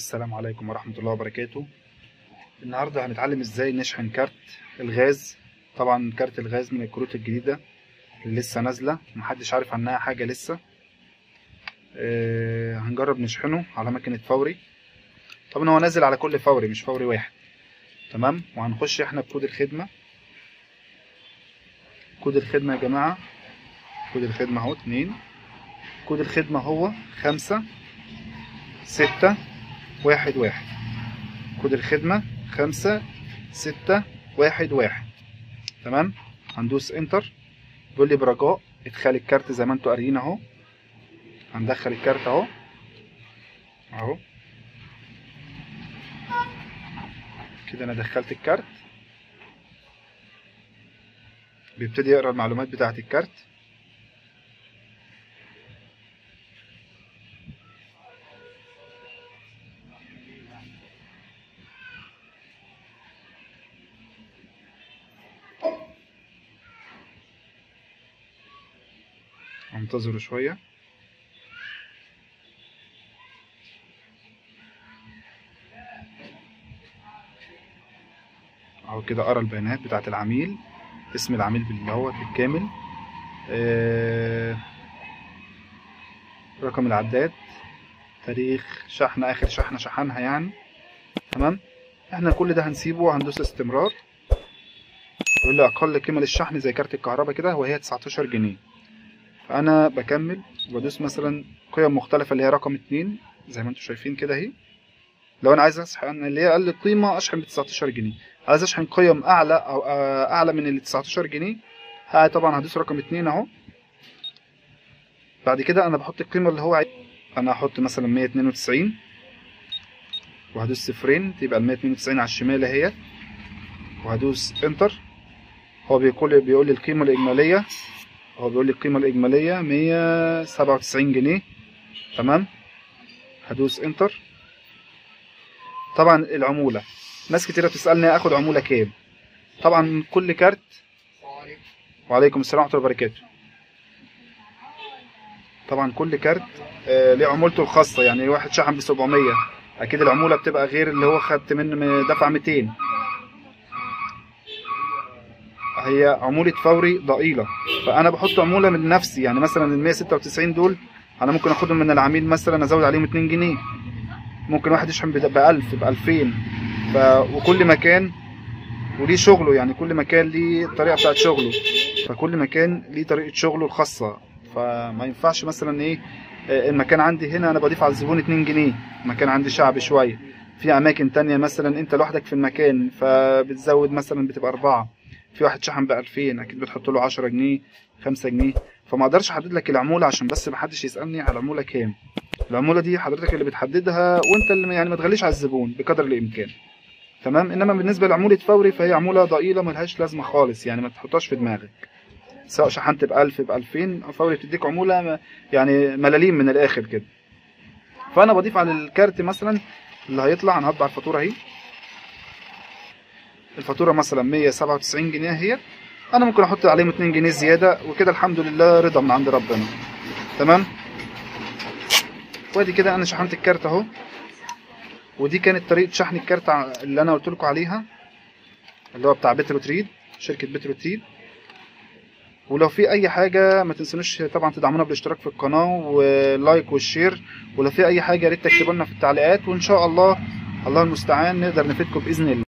السلام عليكم ورحمة الله وبركاته النهاردة هنتعلم ازاي نشحن كارت الغاز طبعا كارت الغاز من الكروت الجديدة اللي لسه نازلة محدش عارف عنها حاجة لسه آه هنجرب نشحنه على ماكينة فوري طبعا هو نازل على كل فوري مش فوري واحد تمام وهنخش احنا بكود الخدمة كود الخدمة يا جماعة كود الخدمة اهو اتنين كود الخدمة هو خمسة ستة واحد واحد كود الخدمة خمسة ستة واحد واحد تمام هندوس انتر بيقول لي برجاء ادخال الكارت زي ما انتوا قاريين اهو هندخل الكارت اهو اهو كده انا دخلت الكارت بيبتدي يقرا المعلومات بتاعه الكارت انتظروا شوية اهو كده قرا البيانات بتاعة العميل اسم العميل اللي هو بالكامل آه رقم العداد تاريخ شحن اخر شحنة شحنها يعني تمام احنا كل ده هنسيبه هندوس استمرار يقول لي اقل قيمة للشحن زي كارت الكهرباء كده وهي 19 جنيه فانا بكمل وبدوس مثلا قيم مختلفه اللي هي رقم اتنين زي ما انتم شايفين كده اهي لو انا عايز اشحن اللي هي اقل قيمه اشحن ب 19 جنيه عايز اشحن قيم اعلى او اعلى من ال 19 جنيه ها طبعا هدوس رقم اتنين اهو بعد كده انا بحط القيمه اللي هو عايز انا هحط مثلا 192 وهدوس صفرين تبقى ال 192 على الشمال اهي وهدوس انتر هو بيقول بيقول لي القيمه الاجماليه هو بيقول لي القيمة الإجمالية مية سبعة وتسعين جنيه تمام هدوس انتر طبعا العمولة ناس كتيرة بتسألني اخد عمولة كام طبعا كل كارت وعليكم السلام ورحمة الله وبركاته طبعا كل كارت آه ليه عمولته الخاصة يعني واحد شحن بسبعمية أكيد العمولة بتبقى غير اللي هو خدت منه دفع ميتين هي عمولة فوري ضئيلة فأنا بحط عمولة من نفسي يعني مثلا ال 196 دول أنا ممكن آخدهم من العميل مثلا أزود عليهم 2 جنيه ممكن واحد يشحن ب 1000 ب 2000 ف وكل مكان وليه شغله يعني كل مكان ليه الطريقة بتاعت شغله فكل مكان ليه طريقة شغله الخاصة فما ينفعش مثلا إيه المكان عندي هنا أنا بضيف على الزبون 2 جنيه مكان عندي شعبي شوية في أماكن تانية مثلا أنت لوحدك في المكان فبتزود مثلا بتبقى أربعة في واحد شحن ب 2000 اكيد بتحط له 10 جنيه 5 جنيه فما اقدرش احدد لك العموله عشان بس ما حدش يسالني على العموله كام العموله دي حضرتك اللي بتحددها وانت اللي يعني ما تغليش على الزبون بقدر الامكان تمام انما بالنسبه لعموله فوري فهي عموله ضئيله ملهاش لازمه خالص يعني ما تحطهاش في دماغك سواء شحنت ب 1000 ب 2000 فوري بتديك عموله يعني ملاليم من الاخر كده فانا بضيف على الكارت مثلا اللي هيطلع انا هطبع الفاتوره اهي الفاتوره مثلا 197 جنيه اهي انا ممكن احط عليهم 2 جنيه زياده وكده الحمد لله رضا من عند ربنا تمام وادي كده انا شحنت الكارت اهو ودي كانت طريقه شحن الكارت اللي انا قلت لكم عليها اللي هو بتاع بترو تريد شركه بترو تريد ولو في اي حاجه ما تنسونوش طبعا تدعمونا بالاشتراك في القناه واللايك والشير ولو في اي حاجه يا ريت تكتبوا لنا في التعليقات وان شاء الله الله المستعان نقدر نفيدكم باذن الله